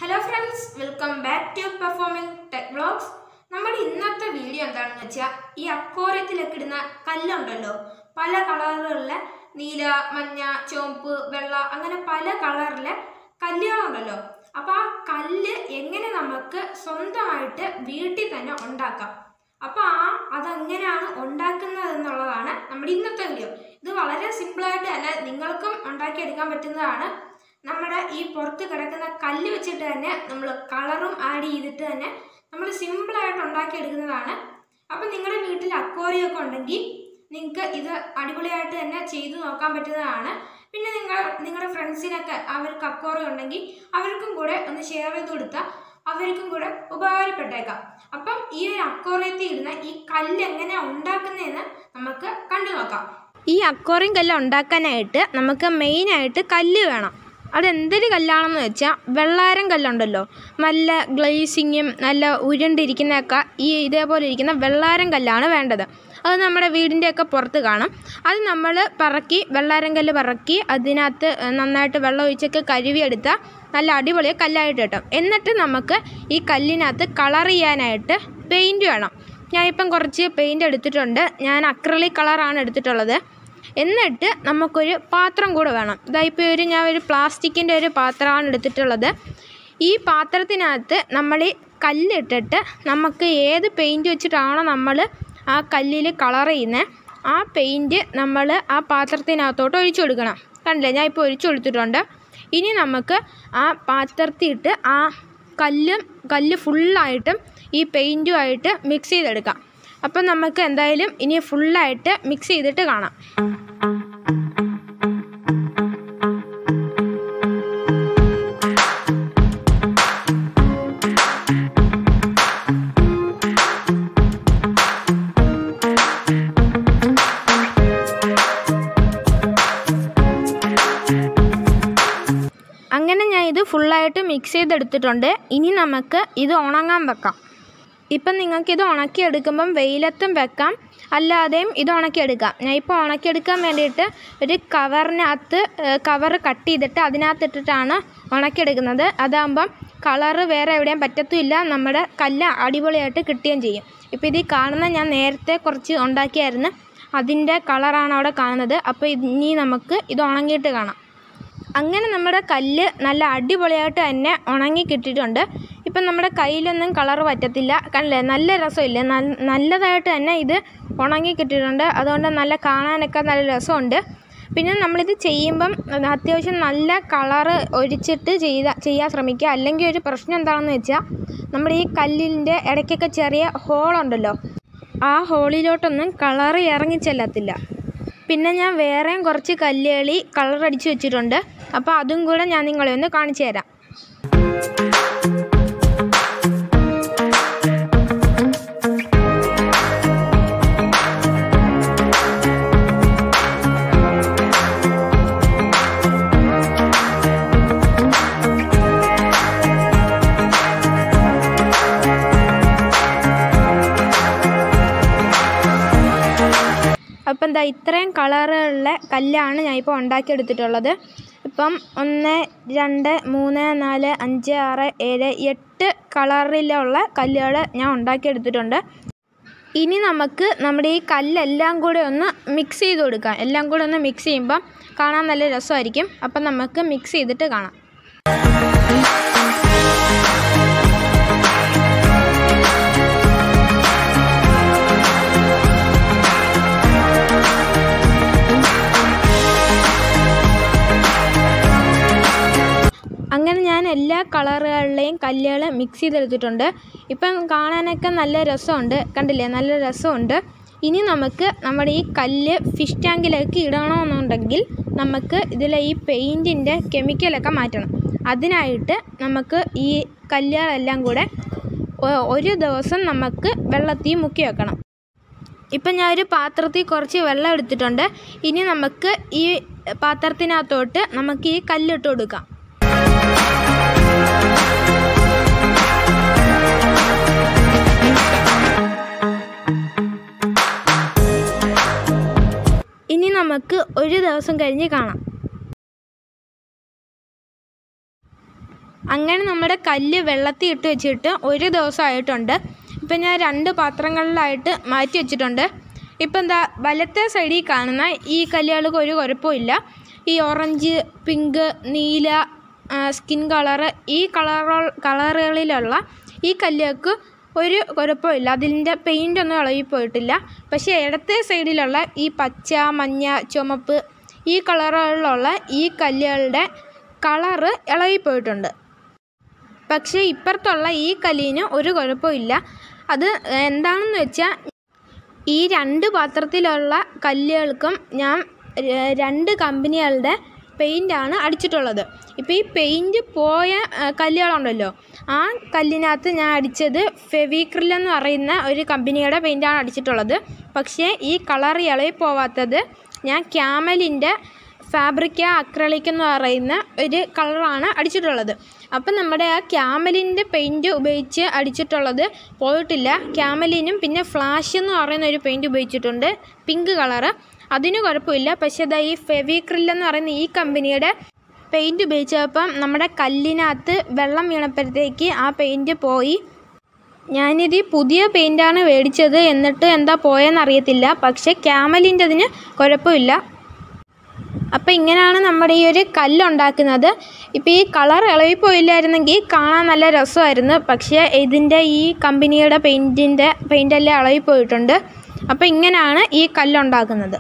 hello friends welcome back to performing tech vlogs നമ്മുടെ ഇന്നത്തെ video എന്താണെന്ന് വെച്ചാൽ ഈ അക്വാറിയത്തിലൊക്കെ ഇടുന്ന കല്ലുണ്ടല്ലോ പല കളറുകളിലെ നീല മഞ്ഞ ചുവപ്പ് വെള്ള അങ്ങനെ പല കളറിലെ കല്ലുകളുണ്ടല്ലോ അപ്പോൾ ആ കല്ല് എങ്ങനെ നമുക്ക് സ്വന്തമായിട്ട് വീട്ടിൽ തന്നെ ഉണ്ടാക്കാം അപ്പോൾ ആ അതെങ്ങനെയാണ് ഉണ്ടാക്കുന്നത് എന്നുള്ളതാണ് നമ്മുടെ ഇന്നത്തെ വീഡിയോ ഇത് വളരെ സിമ്പിളായിട്ട് തന്നെ നിങ്ങൾക്കും ഉണ്ടാക്കിയെടുക്കാൻ പറ്റുന്നതാണ് നമ്മുടെ ഈ പുറത്ത് കിടക്കുന്ന കല്ല് വെച്ചിട്ട് തന്നെ നമ്മൾ കളറും ആഡ് ചെയ്തിട്ട് തന്നെ നമ്മൾ സിമ്പിളായിട്ട് ഉണ്ടാക്കിയെടുക്കുന്നതാണ് അപ്പം നിങ്ങളുടെ വീട്ടിൽ അക്വാറിയം ഒക്കെ ഉണ്ടെങ്കിൽ നിങ്ങൾക്ക് ഇത് അടിപൊളിയായിട്ട് തന്നെ ചെയ്തു നോക്കാൻ പറ്റുന്നതാണ് പിന്നെ നിങ്ങൾ നിങ്ങളുടെ ഫ്രണ്ട്സിനൊക്കെ അവർക്ക് അക്വാറിയം ഉണ്ടെങ്കിൽ അവർക്കും കൂടെ ഒന്ന് ഷെയർ ചെയ്ത് കൊടുത്താൽ അവർക്കും കൂടെ ഉപകാരപ്പെട്ടേക്കാം അപ്പം ഈ ഒരു അക്വാറിയത്തിൽ ഇടുന്ന ഈ കല്ല് എങ്ങനെയാണ് ഉണ്ടാക്കുന്നതെന്ന് നമുക്ക് കണ്ടു നോക്കാം ഈ അക്വാറിയം കല്ല് ഉണ്ടാക്കാനായിട്ട് നമുക്ക് മെയിനായിട്ട് കല്ല് വേണം അതെന്തൊരു കല്ലാണെന്ന് വെച്ചാൽ വെള്ളാരം കല്ലുണ്ടല്ലോ നല്ല ഗ്ലേസിങ്ങും നല്ല ഉരുണ്ടിരിക്കുന്നതൊക്കെ ഈ ഇതേപോലെ ഇരിക്കുന്ന വെള്ളാരം കല്ലാണ് വേണ്ടത് അത് നമ്മുടെ വീടിൻ്റെയൊക്കെ പുറത്ത് കാണും അത് നമ്മൾ പറക്കി വെള്ളാരം കല്ല് പറക്കി അതിനകത്ത് നന്നായിട്ട് വെള്ളം ഒഴിച്ചൊക്കെ കഴുകിയെടുത്താൽ നല്ല അടിപൊളി കല്ലായിട്ട് കിട്ടും എന്നിട്ട് നമുക്ക് ഈ കല്ലിനകത്ത് കളർ ചെയ്യാനായിട്ട് പെയിൻറ്റ് വേണം ഞാൻ ഇപ്പം കുറച്ച് പെയിൻറ്റ് എടുത്തിട്ടുണ്ട് ഞാൻ അക്രലിക് കളറാണ് എടുത്തിട്ടുള്ളത് എന്നിട്ട് നമുക്കൊരു പാത്രം കൂടെ വേണം ഇതാ ഇപ്പോൾ ഒരു ഞാൻ ഒരു പ്ലാസ്റ്റിക്കിൻ്റെ ഒരു പാത്രമാണ് എടുത്തിട്ടുള്ളത് ഈ പാത്രത്തിനകത്ത് നമ്മൾ ഈ കല്ലിട്ടിട്ട് നമുക്ക് ഏത് പെയിൻറ്റ് വെച്ചിട്ടാണോ നമ്മൾ ആ കല്ലിൽ കളർ ചെയ്യുന്നത് ആ പെയിൻറ്റ് നമ്മൾ ആ പാത്രത്തിനകത്തോട്ട് ഒഴിച്ചു കൊടുക്കണം കണ്ടില്ലേ ഞാൻ ഇപ്പോൾ ഒഴിച്ചു കൊടുത്തിട്ടുണ്ട് ഇനി നമുക്ക് ആ പാത്രത്തിയിട്ട് ആ കല്ലും കല്ല് ഫുള്ളായിട്ടും ഈ പെയിൻറ്റുമായിട്ട് മിക്സ് ചെയ്തെടുക്കാം അപ്പം നമുക്ക് എന്തായാലും ഇനി ഫുള്ളായിട്ട് മിക്സ് ചെയ്തിട്ട് കാണാം അങ്ങനെ ഞാൻ ഇത് ഫുള്ളായിട്ട് മിക്സ് ചെയ്തെടുത്തിട്ടുണ്ട് ഇനി നമുക്ക് ഇത് ഉണങ്ങാൻ വെക്കാം ഇപ്പം നിങ്ങൾക്കിത് ഉണക്കിയെടുക്കുമ്പം വെയിലത്തും വെക്കാം അല്ലാതെയും ഇത് ഉണക്കിയെടുക്കാം ഞാൻ ഇപ്പോൾ ഉണക്കിയെടുക്കാൻ വേണ്ടിയിട്ട് ഒരു കവറിനകത്ത് കവർ കട്ട് ചെയ്തിട്ട് അതിനകത്തിട്ടിട്ടാണ് ഉണക്കിയെടുക്കുന്നത് അതാകുമ്പം കളറ് വേറെ എവിടെയും പറ്റത്തുമില്ല നമ്മുടെ കല്ല് അടിപൊളിയായിട്ട് കിട്ടുകയും ചെയ്യും ഇപ്പോൾ ഇത് ഈ കാണുന്ന ഞാൻ നേരത്തെ കുറച്ച് ഉണ്ടാക്കിയായിരുന്നു അതിൻ്റെ കളറാണ് അവിടെ കാണുന്നത് അപ്പോൾ ഇനി നമുക്ക് ഇത് ഉണങ്ങിയിട്ട് കാണാം അങ്ങനെ നമ്മുടെ കല്ല് നല്ല അടിപൊളിയായിട്ട് തന്നെ ഉണങ്ങി കിട്ടിയിട്ടുണ്ട് ഇപ്പം നമ്മുടെ കയ്യിലൊന്നും കളർ പറ്റത്തില്ല കണ്ടില്ലേ നല്ല രസമില്ലേ നല്ല നല്ലതായിട്ട് തന്നെ ഇത് ഉണങ്ങി കിട്ടിയിട്ടുണ്ട് അതുകൊണ്ട് നല്ല കാണാനൊക്കെ നല്ല രസമുണ്ട് പിന്നെ നമ്മളിത് ചെയ്യുമ്പം അത്യാവശ്യം നല്ല കളറ് ഒഴിച്ചിട്ട് ചെയ്ത ചെയ്യാൻ ശ്രമിക്കുക അല്ലെങ്കിൽ ഒരു പ്രശ്നം എന്താണെന്ന് വെച്ചാൽ നമ്മുടെ ഈ കല്ലിൻ്റെ ഇടയ്ക്കൊക്കെ ചെറിയ ഹോളുണ്ടല്ലോ ആ ഹോളിലോട്ടൊന്നും കളറ് ഇറങ്ങി ചെല്ലത്തില്ല പിന്നെ ഞാൻ വേറെയും കുറച്ച് കല്ലുകളി കളർ അടിച്ച് വെച്ചിട്ടുണ്ട് അപ്പോൾ അതും കൂടെ ഞാൻ നിങ്ങളെ ഒന്ന് കാണിച്ചു തരാം അപ്പം എന്താ ഇത്രയും കളറുള്ള കല്ലാണ് ഞാൻ ഇപ്പോൾ ഉണ്ടാക്കിയെടുത്തിട്ടുള്ളത് ഇപ്പം ഒന്ന് രണ്ട് മൂന്ന് നാല് അഞ്ച് ആറ് ഏഴ് എട്ട് കളറിലുള്ള കല്ലുകൾ ഞാൻ ഉണ്ടാക്കിയെടുത്തിട്ടുണ്ട് ഇനി നമുക്ക് നമ്മുടെ ഈ കല്ലെല്ലാം കൂടെ ഒന്ന് മിക്സ് ചെയ്ത് കൊടുക്കാം എല്ലാം കൂടെ ഒന്ന് മിക്സ് ചെയ്യുമ്പം കാണാൻ നല്ല രസമായിരിക്കും അപ്പം നമുക്ക് മിക്സ് ചെയ്തിട്ട് കാണാം അങ്ങനെ ഞാൻ എല്ലാ കളറുകളിലെയും കല്ലുകൾ മിക്സ് ചെയ്തെടുത്തിട്ടുണ്ട് ഇപ്പം കാണാനൊക്കെ നല്ല രസമുണ്ട് കണ്ടില്ലേ നല്ല രസമുണ്ട് ഇനി നമുക്ക് നമ്മുടെ ഈ കല്ല് ഫിഷ് ടാങ്കിലേക്ക് ഇടണമെന്നുണ്ടെങ്കിൽ നമുക്ക് ഇതിലെ ഈ പെയിൻറ്റിൻ്റെ കെമിക്കലൊക്കെ മാറ്റണം അതിനായിട്ട് നമുക്ക് ഈ കല്ലുകളെല്ലാം കൂടെ ഒ- ഒരു ദിവസം നമുക്ക് വെള്ളത്തിൽ മുക്കി വെക്കണം ഇപ്പം ഞാനൊരു പാത്രത്തിൽ കുറച്ച് വെള്ളം എടുത്തിട്ടുണ്ട് ഇനി നമുക്ക് ഈ പാത്രത്തിനകത്തോട്ട് നമുക്ക് ഈ കല്ലിട്ട് കൊടുക്കാം ഇനി നമുക്ക് ഒരു ദിവസം കഴിഞ്ഞ് കാണാം അങ്ങനെ നമ്മുടെ കല്ല് വെള്ളത്തിൽ ഇട്ട് വെച്ചിട്ട് ഒരു ദിവസമായിട്ടുണ്ട് ഇപ്പം ഞാൻ രണ്ട് പാത്രങ്ങളിലായിട്ട് മാറ്റി വെച്ചിട്ടുണ്ട് ഇപ്പം എന്താ വലത്തെ സൈഡിൽ കാണുന്ന ഈ കല്ലുകൾക്ക് ഒരു കുഴപ്പമില്ല ഈ ഓറഞ്ച് പിങ്ക് നീല സ്കിൻ കളറ് ഈ കളറോ കളറുകളിലുള്ള ഈ കല്ലുകൾക്ക് ഒരു കുഴപ്പമില്ല അതിൻ്റെ പെയിൻ്റ് ഒന്നും ഇളകി പോയിട്ടില്ല പക്ഷേ ഇടത്തെ സൈഡിലുള്ള ഈ പച്ച മഞ്ഞ ചുമപ്പ് ഈ കളറുകളിലുള്ള ഈ കല്ലുകളുടെ കളറ് ഇളകിപ്പോയിട്ടുണ്ട് പക്ഷേ ഇപ്പുറത്തുള്ള ഈ കല്ലിന് ഒരു കുഴപ്പമില്ല അത് എന്താണെന്ന് വെച്ചാൽ ഈ രണ്ട് പാത്രത്തിലുള്ള കല്ലുകൾക്കും ഞാൻ ര- രണ്ട് കമ്പനികളുടെ പെയിൻ്റാണ് അടിച്ചിട്ടുള്ളത് ഇപ്പോൾ ഈ പെയിൻറ്റ് പോയ ആ, കല്ലുകളുണ്ടല്ലോ ആ കല്ലിനകത്ത് ഞാൻ അടിച്ചത് ഫെവിക്രിൽ എന്ന് പറയുന്ന ഒരു കമ്പനിയുടെ പെയിൻ്റാണ് അടിച്ചിട്ടുള്ളത് പക്ഷേ ഈ കളർ ഇളകി പോവാത്തത് ഞാൻ ക്യാമലിൻ്റെ ഫാബ്രിക്ക അക്രലിക് എന്ന് പറയുന്ന ഒരു കളറാണ് അടിച്ചിട്ടുള്ളത് അപ്പം നമ്മുടെ ആ ക്യാമലിൻ്റെ പെയിൻറ്റ് ഉപയോഗിച്ച് അടിച്ചിട്ടുള്ളത് പോയിട്ടില്ല ക്യാമലിനും പിന്നെ ഫ്ലാഷ് എന്ന് പറയുന്ന ഒരു പെയിൻറ്റ് ഉപയോഗിച്ചിട്ടുണ്ട് പിങ്ക് കളറ് അതിന് കുഴപ്പമില്ല പക്ഷേ ഇതാ ഈ ഫെവിക്രിൽ എന്ന് പറയുന്ന ഈ കമ്പനിയുടെ പെയിൻറ്റ് ഉപയോഗിച്ചപ്പം നമ്മുടെ കല്ലിനകത്ത് വെള്ളം വീണപ്പോഴത്തേക്ക് ആ പെയിൻറ്റ് പോയി ഞാനിത് ഈ പുതിയ പെയിൻ്റാണ് മേടിച്ചത് എന്നിട്ട് എന്താ പോയെന്ന് അറിയത്തില്ല പക്ഷേ ക്യാമലിൻ്റെ അതിന് കുഴപ്പമില്ല അപ്പോൾ ഇങ്ങനെയാണ് നമ്മുടെ ഈ ഒരു കല്ലുണ്ടാക്കുന്നത് ഇപ്പോൾ ഈ കളർ ഇളകിപ്പോയില്ലായിരുന്നെങ്കിൽ കാണാൻ നല്ല രസമായിരുന്നു പക്ഷേ ഇതിൻ്റെ ഈ കമ്പനിയുടെ പെയിൻറ്റിൻ്റെ പെയിൻ്റെല്ലാം ഇളകിപ്പോയിട്ടുണ്ട് അപ്പോൾ ഇങ്ങനെയാണ് ഈ കല്ലുണ്ടാക്കുന്നത്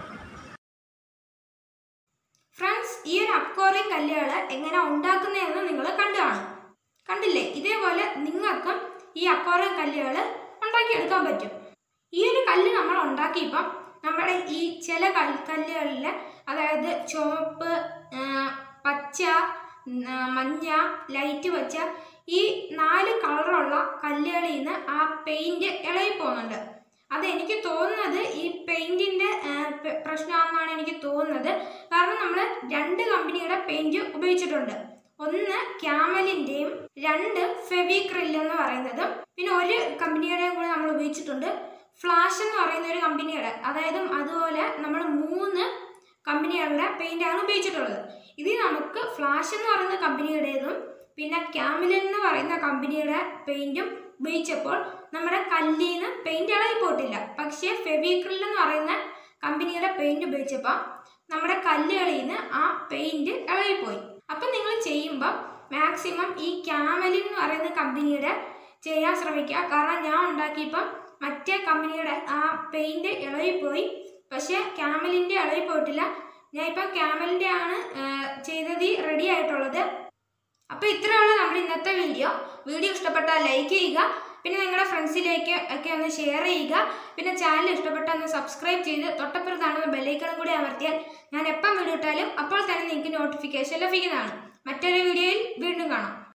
ഫ്രണ്ട്സ് ഈ ഒരു അക്വോറിയം കല്ലുകൾ എങ്ങനെ ഉണ്ടാക്കുന്നതെന്ന് നിങ്ങൾ കണ്ടു കാണും കണ്ടില്ലേ ഇതേപോലെ നിങ്ങൾക്കും ഈ അക്വോറിയം കല്ലുകൾ ഉണ്ടാക്കിയെടുക്കാൻ പറ്റും ഈ ഒരു കല്ല് നമ്മൾ ഉണ്ടാക്കിയപ്പം നമ്മുടെ ഈ ചില കൽ കല്ലുകളിൽ അതായത് ചുവപ്പ് ആ, പച്ച ആ, മഞ്ഞ ലൈറ്റ് പച്ച ഈ നാല് കളറുള്ള കല്ലുകളിൽ നിന്ന് ആ പെയിൻറ് ഇളകി പോകുന്നുണ്ട് അതെനിക്ക് തോന്നുന്നത് ഈ പെയിൻറ്റിൻ്റെ പ്രശ്നമാണെന്നാണ് എനിക്ക് തോന്നുന്നത് കാരണം നമ്മൾ രണ്ട് കമ്പനിയുടെ പെയിൻറ് ഉപയോഗിച്ചിട്ടുണ്ട് ഒന്ന് ക്യാമലിൻ്റെയും രണ്ട് ഫെവിക്രിൽ എന്ന് പറയുന്നതും പിന്നെ ഒരു കമ്പനിയുടെയും കൂടെ നമ്മൾ ഉപയോഗിച്ചിട്ടുണ്ട് ഫ്ലാഷ് എന്ന് പറയുന്ന ഒരു കമ്പനിയുടെ അതായത് അതുപോലെ നമ്മൾ മൂന്ന് കമ്പനികളുടെ പെയിൻ്റാണ് ഉപയോഗിച്ചിട്ടുള്ളത് ഇതിൽ നമുക്ക് ഫ്ലാഷ് എന്ന് പറയുന്ന കമ്പനിയുടേതും പിന്നെ ക്യാമിലിൻ എന്ന് പറയുന്ന കമ്പനിയുടെ പെയിൻറ്റും ഉപയോഗിച്ചപ്പോൾ നമ്മുടെ കല്ലിന്ന് പെയിൻറ് ഇളകി പോയിട്ടില്ല പക്ഷേ ഫെവിക്രിൽ എന്ന് പറയുന്ന കമ്പനിയുടെ പെയിൻറ് ഉപയോഗിച്ചപ്പോൾ നമ്മുടെ കല്ലുകളിൽ നിന്ന് ആ പെയിൻറ് ഇളകിപ്പോയി അപ്പം നിങ്ങൾ ചെയ്യുമ്പോൾ മാക്സിമം ഈ ക്യാമലിൻ എന്ന് പറയുന്ന കമ്പനിയുടെ ചെയ്യാൻ ശ്രമിക്കുക കാരണം ഞാൻ ഉണ്ടാക്കിയപ്പം മറ്റേ കമ്പനിയുടെ ആ പെയിൻറ് ഇളകിപ്പോയി പക്ഷേ ക്യാമലിൻ്റെ ഇളകി പോയിട്ടില്ല ഞാൻ ഇപ്പം ക്യാമലിൻ്റെ ആണ് ആ, ചെയ്തത് റെഡി ആയിട്ടുള്ളത് അപ്പോൾ ഇത്രയുള്ള നമ്മുടെ ഇന്നത്തെ വീഡിയോ വീഡിയോ ഇഷ്ടപ്പെട്ടാൽ ലൈക്ക് ചെയ്യുക പിന്നെ നിങ്ങളുടെ ഫ്രണ്ട്സിലേക്ക് ഒക്കെ ഒന്ന് ഷെയർ ചെയ്യുക പിന്നെ ചാനൽ ഇഷ്ടപ്പെട്ടാൽ ഒന്ന് സബ്സ്ക്രൈബ് ചെയ്ത് തൊട്ടപ്പുറത്ത് കാണുന്ന ബെല്ലൈക്കണും കൂടി അമർത്തിയാൽ ഞാൻ എപ്പം വീഡിയോ ഇട്ടാലും അപ്പോൾ തന്നെ നിങ്ങൾക്ക് നോട്ടിഫിക്കേഷൻ ലഭിക്കുന്നതാണ് മറ്റൊരു വീഡിയോയിൽ വീണ്ടും കാണാം